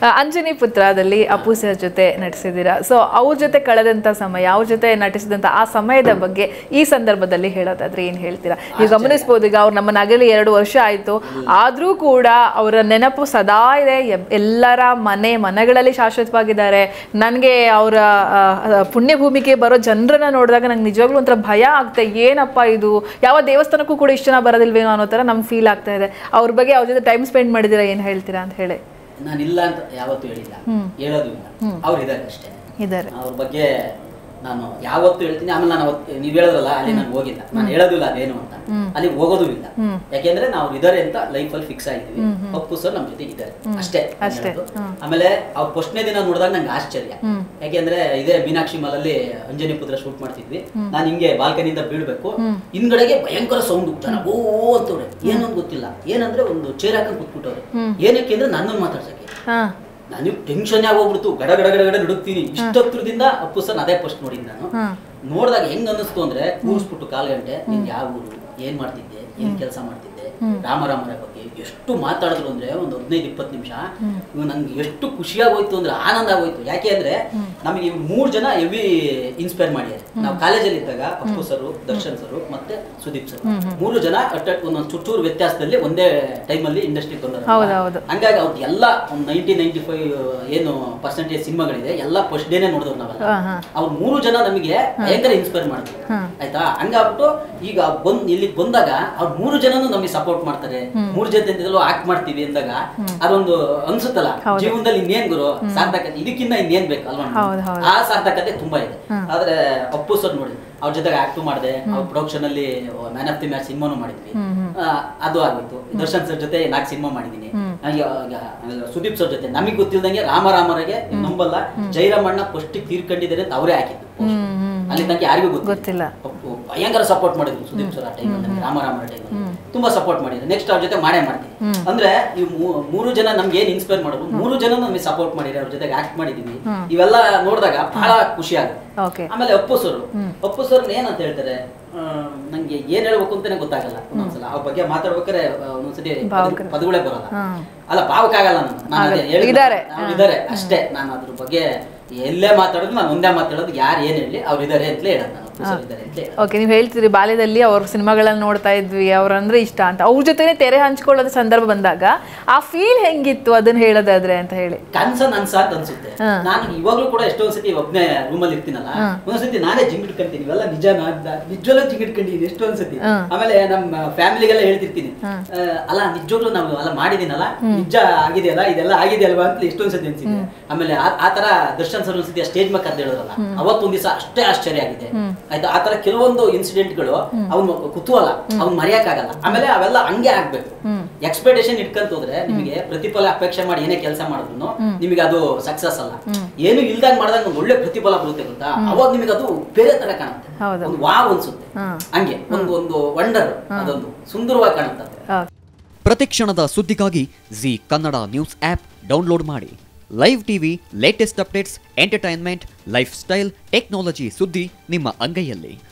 ಆ, ಅಂಜನಿ ಪುತ್ರದಲ್ಲಿ ಅಪ್ಪು ಸರ್ ಜೊತೆ ನಟಿಸಿದ್ದೀರಾ ಸೊ ಅವ್ರ ಜೊತೆ ಕಳೆದಂಥ ಸಮಯ ಅವ್ರ ಜೊತೆ ನಟಿಸಿದಂಥ ಆ ಸಮಯದ ಬಗ್ಗೆ ಈ ಸಂದರ್ಭದಲ್ಲಿ ಹೇಳೋದಾದ್ರೆ ಏನು ಹೇಳ್ತೀರಾ ನೀವು ಗಮನಿಸ್ಬೋದು ಈಗ ಅವ್ರು ನಮ್ಮನ್ನ ಅಗಲಿ ಎರಡು ವರ್ಷ ಆಯಿತು ಆದರೂ ಕೂಡ ಅವರ ನೆನಪು ಸದಾ ಇದೆ ಎಬ್- ಎಲ್ಲರ ಮನೆ ಮನೆಗಳಲ್ಲಿ ಶಾಶ್ವತವಾಗಿದ್ದಾರೆ ನನಗೆ ಅವರ ಪುಣ್ಯಭೂಮಿಗೆ ಬರೋ ಜನರನ್ನ ನೋಡಿದಾಗ ನಂಗೆ ನಿಜವಾಗ್ಲೂ ಒಂಥರ ಭಯ ಆಗ್ತಾ ಏನಪ್ಪ ಇದು ಯಾವ ದೇವಸ್ಥಾನಕ್ಕೂ ಕೂಡ ಇಷ್ಟು ಜನ ಬರೋದಿಲ್ವೇನೋ ಅನ್ನೋ ಥರ ನಮ್ಗೆ ಫೀಲ್ ಆಗ್ತಾ ಇದೆ ಅವ್ರ ಬಗ್ಗೆ ಅವ್ರ ಜೊತೆ ಟೈಮ್ ಸ್ಪೆಂಡ್ ಮಾಡಿದ್ದೀರಾ ಏನು ಹೇಳ್ತೀರಾ ಅಂತ ಹೇಳಿ ನಾನು ಇಲ್ಲ ಅಂತ ಯಾವತ್ತೂ ಹೇಳಿಲ್ಲ ಹೇಳೋದು ಇಲ್ಲ ಅವ್ರು ಇದ್ದಾರೆ ಅಷ್ಟೇ ಇದ್ದಾರೆ ಅವ್ರ ಬಗ್ಗೆ ನಾನು ಯಾವತ್ತು ಹೇಳ್ತೀನಿ ಆಮೇಲೆ ನಾನು ಅವತ್ತು ನೀವು ಹೇಳಿದ್ರಲ್ಲ ಅಲ್ಲಿ ನಾನು ಹೋಗಿಲ್ಲ ನಾನು ಹೇಳೋದಿಲ್ಲ ಅದೇನು ಅಂತ ಅಲ್ಲಿ ಹೋಗೋದು ಇಲ್ಲ ಯಾಕೆಂದ್ರೆ ನಾವು ಇದಾರೆ ಅಂತ ಲೈಫ್ ಅಲ್ಲಿ ಫಿಕ್ಸ್ ಆಗಿದ್ವಿ ಅಪ್ಪು ಸರ್ ನಮ್ ಜೊತೆ ಇದ್ದಾರೆ ಅಷ್ಟೇ ನಾನ್ ಅಷ್ಟೇ. ಹೇಳೋದು. ಆಮೇಲೆ ಅವ್ರ ಫಸ್ಟ್ನೇ ದಿನ ನೋಡಿದಾಗ ನಂಗೆ ಆಶ್ಚರ್ಯ ಯಾಕೆಂದ್ರೆ ಇದೇ ಮೀನಾಕ್ಷಿ ಮಾಲಲ್ಲಿ ಅಂಜನಿ ಪುತ್ರ ಶೂಟ್ ಮಾಡ್ತಿದ್ವಿ ನಾನು ಹಿಂಗೆ ಬಾಲ್ಕನಿಯಿಂದ ಬೀಳ್ಬೇಕು ಹಿಂದ್ಗಡೆಗೆ ಭಯಂಕರ ಸೌಂಡ್ ಜನ ಓ ಅಂತವ್ರೆ ಏನು ಅಂತ ಗೊತ್ತಿಲ್ಲ ಏನಂದ್ರೆ ಒಂದು ಚೇರ್ ಹಾಕೊಂಡು ಕೂತ್ಬಿಟ್ಟವ್ರೆ ಏನಕ್ಕೆ ಅಂದ್ರೆ ನನ್ನನ್ನು ಮಾತಾಡ್ಸಕ್ಕೆ ಹಾಂ ನನಗೆ ಟೆನ್ಷನ್ ಆಗೋಗ್ಬಿಡ್ತು ಗಡ ಗಡ ಗಡ ಗಡ ನಡುಕ್ತೀನಿ ಇಷ್ಟೊತ್ತರದಿಂದ ಅಪ್ಪು ಸರ್ ಅದೇ ಫಸ್ಟ್ ನೋಡಿದ್ ನಾನು ಹಾಂ ನೋಡಿದಾಗ ಹೆಂಗ್ ಅನ್ನಿಸ್ತು ಅಂದ್ರೆ ಕೂರಿಸ್ಬಿಟ್ಟು ಕಾಲ್ ಗಂಟೆ ನೀನ್ ಯಾವ ಊರು ಏನ್ ಮಾಡ್ತಿದ್ದೆ ಏನ್ ಕೆಲಸ ಮಾಡ್ತಿದ್ದೆ ರಾಮರಾಮರ ಬಗ್ಗೆ ಎಷ್ಟು ಮಾತಾಡಿದ್ರು ಅಂದ್ರೆ ಒಂದು ಹದಿನೈದು ಇಪ್ಪತ್ತು ನಿಮಿಷ ಇವ್ ನಂಗೆ ಎಷ್ಟು ಖುಷಿಯಾಗೋಯ್ತು ಅಂದ್ರೆ ಆನಂದ ಆಗೋಯ್ತು ಯಾಕೆ ಅಂದ್ರೆ ನಮಗೆ ಇವ್ರು ಮೂರ್ ಜನ ಹೆವಿ ಇನ್ಸ್ಪೈರ್ ಮಾಡಿದ್ದಾರೆ ನಾವು ಕಾಲೇಜಲ್ಲಿ ಇದ್ದಾಗ ಅಪ್ಪು ಸರ್ ದರ್ಶನ್ ಸರ್ ಮತ್ತೆ ಸುದೀಪ್ ಸರ್ ಮೂರು ಜನ ಅಟ್ ಒಂದೊಂದು ಚುಟ್ಟೂರು ವ್ಯತ್ಯಾಸದಲ್ಲಿ ಒಂದೇ ಟೈಮಲ್ಲಿ ಇಂಡಸ್ಟ್ರಿ ಹೌದು, ಬಂದರು ಹೌದು. ಹಂಗಾಗಿ ಅವ್ರು ಎಲ್ಲ ಒಂದು ನೈಂಟಿ ನೈಂಟಿ ಫೈವ್ ಏನು ಪರ್ಸೆಂಟೇಜ್ ಸಿನಿಮಾಗಳಿದೆ ಎಲ್ಲ ಫಸ್ಟ್ ಡೇನೆ ನೋಡಿದವ್ರು ನಾವೆಲ್ಲ ಹಾ, ಹಾ. ಅವ್ರು ಮೂರು ಜನ ನಮಗೆ ಭಯಂಕರ ಇನ್ಸ್ಪೈರ್ ಮಾಡಿದ್ರು ಆಯ್ತಾ ಹಂಗಾಗ್ಬಿಟ್ಟು ಈಗ ಬಂದ್ ಇಲ್ಲಿಗೆ ಬಂದಾಗ ಅವ್ರು ಮೂರು ಜನನು ನಮಗೆ ಸಪೋರ್ಟ್ ಮಾಡ್ತಾರೆ ಮೂರು ಜೊತೆಯಿಂದಲೂ ಆಕ್ಟ್ ಮಾಡ್ತೀವಿ ಅಂದಾಗ ಅದೊಂದು ಅನ್ಸುತ್ತಲ್ಲ ಜೀವನದಲ್ಲಿ ಇನ್ನೇನ್ ಗುರು ಸಾರ್ಥಕತೆ ಇದಕ್ಕಿಂತ ಇನ್ನೇನ್ ಬೇಕು ಅಲ್ವಾ ನಮ್ಗೆ? ಹೌದು, ಹೌದು. ಆ ಸಾರ್ಥಕತೆ ತುಂಬಾ ಇದೆ ಆದ್ರೆ ಅಪ್ಪು ಸರ್ ನೋಡಿ ಅವ್ರ ಜೊತೆಗೆ ಆಕ್ಟ್ ಮಾಡಿದೆ ಅವ್ರ ಪ್ರೊಡಕ್ಷನ್ ಅಲ್ಲಿ ಮ್ಯಾನ್ ಆಫ್ ದಿ ಮ್ಯಾಚ್ ಸಿನಿಮಾನು ಮಾಡಿದ್ವಿ ಆ, ಅದು ಆಗೋಯ್ತು ದರ್ಶನ್ ಸರ್ ಜೊತೆ ನಾಲ್ಕು ಸಿನಿಮಾ ಮಾಡಿದೀನಿ ಹಾಗೆ, ಆ, ಸುದೀಪ್ ಸರ್ ಜೊತೆ ನಮಗೆ ಗೊತ್ತಿಲ್ದಂಗೆ ರಾಮರಾಮರಿಗೆ ನಂಬಲ್ಲ ಜೈರಾಮಣ್ಣ ಫಸ್ಟ್ ತೀರ್ಕೊಂಡಿದ್ದಾರೆ ಅಂತ ಅವರೇ ಹಾಕಿದ್ದು post. ಅಲ್ಲಿ ತನಕ ಯಾರಿಗೂ ಗೊತ್ತಿಲ್ಲ ಗೊತ್ತಿಲ್ಲ ಅಪ್ಪು ಭಯಂಕರ ಸಪೋರ್ಟ್ ಮಾಡಿದ್ರು ಸುದೀಪ್ ಸರ್ ಆ ಟೈಮ್ ರಾಮರಾಮರ ಟೈಮ್ ತುಂಬಾ ಸಪೋರ್ಟ್ ಮಾಡಿದ್ರು ನೆಕ್ಸ್ಟ್ ಅವ್ರ ಜೊತೆ ಮಾಡೇ ಮಾಡ್ತೀನಿ ಅಂದ್ರೆ ಈ ಮೂ- ಮೂರು ಜನ ನಮ್ಗೆ ಏನ್ ಇನ್ಸ್ಪೈರ್ ಮಾಡಿದ್ರು ಮೂರು ಜನ ನಮಗೆ ಸಪೋರ್ಟ್ ಮಾಡಿದ್ರೆ ಅವ್ರ ಜೊತೆಗೆ ಆಕ್ಟ್ ಮಾಡಿದೀವಿ ಇವೆಲ್ಲ ನೋಡಿದಾಗ ಬಹಳ ಖುಷಿ ಆಗುತ್ತೆ ಓಕೆ ಆಮೇಲೆ ಅಪ್ಪು ಸರ್ ಅಪ್ಪು ಸರ್ ಏನಂತ ಹೇಳ್ತಾರೆ ಆ, ನಂಗೆ ಏನ್ ಹೇಳ್ಬೇಕು ಅಂತಾನೆ ಗೊತ್ತಾಗಲ್ಲ ಒಂದೊಂದ್ಸಲ ಅವ್ರ ಬಗ್ಗೆ ಮಾತಾಡ್ಬೇಕಾದ್ರೆ ಆ, ಒಂದೊಂದ್ಸತಿ ಭಾವುಕ. ಪದಗಳೇ ಬರಲ್ಲ ಹ್ಮ್. ಅಲ್ಲ ಭಾವಕ ಆಗಲ್ಲ ನಾನು ನಾನು ಅದೇ ಆಗಲ್ಲ. ಹೇಳಿದ್ನಲ್ಲ, ಇದಾರೆ. ಅವ್ರು ಇದಾರೆ ಅಷ್ಟೇ ನಾನು ಅದ್ರ ಬಗ್ಗೆ ಎಲ್ಲೇ ಮಾತಾಡೋದು ನಾನು ಒಂದೇ ಮಾತಾಡೋದು ಯಾರು ಏನ್ ಹೇಳಿ ಅವ್ರು ಇದಾರೆ ಅಂತಲೇ ಹೇಳೋದು ನಾನು ಅಪ್ಪು ಸರ್ ಇದಾರೆ ಅಂತ ಹೇಳೋದು ಓಕೆ ನೀವು ಹೇಳ್ತೀರಿ ಬಾಲ್ಯದಲ್ಲಿ ಅವ್ರ ಸಿನಿಮಾಗಳನ್ನ ನೋಡ್ತಾ ಇದ್ವಿ ಅವ್ರಂದ್ರೆ ಇಷ್ಟ ಅಂತ ಅವ್ರ ಜೊತೆನೆ ತೆರೆ ಹಂಚ್ಕೊಳ್ಳೋದು ಸಂದರ್ಭ ಬಂದಾಗ ಆ ಫೀಲ್ ಹೆಂಗಿತ್ತು ಅದನ್ನ ಹೇಳೋದಾದ್ರೆ ಅಂತ ಹೇಳಿ ಕನ್ಸ ನನ್ಸ ಅಂತ ಅನ್ಸುತ್ತೆ ನಾನು ಇವಾಗ್ಲೂ ಕೂಡ ಎಷ್ಟೊಂದ್ ಸತಿ ಒಬ್ನೇ ರೂಮಲ್ಲಿ ಇರ್ತೀನಲ್ಲ ಒಂದ್ಸತಿ ನಾನೇ ಜಿಂಗ್ ಇಟ್ಕೊಂತೀನಿ ಇವೆಲ್ಲ ನಿಜ ನಿಜವಲ್ಲೂ ಜಿಂಗ್ ಇಟ್ಕೊಂಡಿದ್ದೀನಿ ಎಷ್ಟೊಂದ್ ಸತಿ ಆಮೇಲೆ ನಮ್ಮ ಫ್ಯಾಮಿಲಿಗೆಲ್ಲ ಹೇಳ್ತಿರ್ತೀನಿ ಆ, ಅಲ್ಲ ನಿಜವಾಗ್ಲೂ ನಾವು ಅಲ್ಲ ಮಾಡಿದೀನಲ್ಲ ನಿಜ ಆಗಿದೆಯಲ್ಲ ಇದೆಲ್ಲ ಆಗಿದೆಯಲ್ವಾ ಅಂತ ಎಷ್ಟೊಂದ್ ಸತಿ ಅನ್ಸಿದೆ ಆಮೇಲೆ ಆ- ಆ ತರ ದರ್ಶನ್ ಸರ್ ಒಂದ್ಸತಿ ಸ್ಟೇಜ್ ಮೇಲೆ ಕದ್ದು ಹೇಳಿದ್ರಲ್ಲ ಅವತ್ತೊಂದ್ ದಿವಸ ಅಷ್ಟೇ ಆಶ್ಚರ್ಯ ಆಗಿದೆ ಆಯ್ತಾ ಆ ತರ ಕೆಲವೊಂದು ಇನ್ಸಿಡೆಂಟ್ಗಳು ಅವ್ನು ಕುತೂಹಲ ಅವ್ನು ಮರೆಯಕ್ಕಾಗಲ್ಲ ಆಮೇಲೆ ಅವೆಲ್ಲ ಹಂಗೆ ಆಗ್ಬೇಕು ಎಕ್ಸ್ಪೆಕ್ಟೇಷನ್ ಇಟ್ಕೊಂತ ಹೋದ್ರೆ ನಿಮಗೆ ಪ್ರತಿಫಲ ಅಪೇಕ್ಷೆ ಮಾಡಿ ಏನೇ ಕೆಲಸ ಮಾಡಿದ್ರು ನಿಮಗೆ ಅದು ಸಕ್ಸಸ್ ಅಲ್ಲ ಏನು ಇಲ್ದಾಗ ಮಾಡಿದಾಗ ಒಂದು ಒಳ್ಳೆ ಪ್ರತಿಫಲ ಬರುತ್ತೆ ಗೊತ್ತಾ ಅವಾಗ ನಿಮಗೆ ಅದು ಬೇರೆ ತರ ಕಾಣುತ್ತೆ ಹೌದು. ಒಂದು ವಾವ್ ಅನ್ಸುತ್ತೆ ಹಂಗೆ ಒಂದು ಒಂದು ವಂಡರ್ ಅದೊಂದು ಸುಂದರವಾಗಿ ಕಾಣುತ್ತೆ ಓಕೆ ಪ್ರತಿಕ್ಷಣದ ಸುದ್ದಿಗಾಗಿ Zee Kannada news app download ಮಾಡಿ live TV latest updates entertainment lifestyle technology ಸುದ್ದಿ ನಿಮ್ಮ ಅಂಗೈಯಲ್ಲಿ